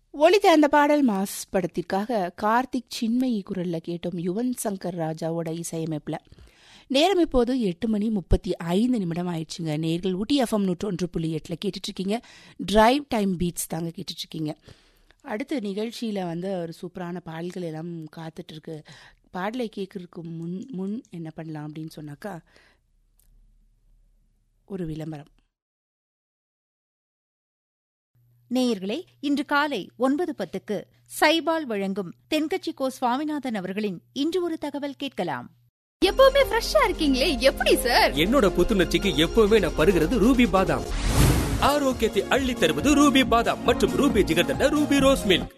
ஒளித்த அந்த பாடல் மாஸ் படத்திற்காக கார்த்திக் சின்மயி குரல்ல கேட்டோம் யுவன் சங்கர் ராஜாவோட இசையமைப்பில் நேரம் இப்போது எட்டு மணி முப்பத்தி ஐந்து நிமிடம் ஆயிடுச்சுங்க நேர்கள் ஊட்டி எஃப்எம் நூற்றொன்று புள்ளி எட்டில் கேட்டுட்ருக்கீங்க டிரைவ் டைம் பீட்ஸ் தாங்க கேட்டுட்ருக்கீங்க அடுத்த நிகழ்ச்சியில் வந்து ஒரு சூப்பரான பாடல்கள் எல்லாம் காத்துட்ருக்கு பாடலை கேட்கறதுக்கு முன் முன் என்ன பண்ணலாம் அப்படின்னு சொன்னாக்கா ஒரு விளம்பரம் நேயர்களே இன்று காலை ஒன்பது பத்துக்கு சைபால் வழங்கும் தென்கட்சி கோ சுவாமிநாதன் அவர்களின் இன்று ஒரு தகவல் கேட்கலாம் எப்பவுமே ஃப்ரெஷ்ஷா இருக்கீங்களே எப்படி சார் என்னோட புத்துணர்ச்சிக்கு எப்பவுமே நான் பருகிறது ரூபி பாதாம் ஆரோக்கியத்தை அள்ளி தருவது ரூபி பாதாம் மற்றும் Ruby jigarthanda Ruby rose milk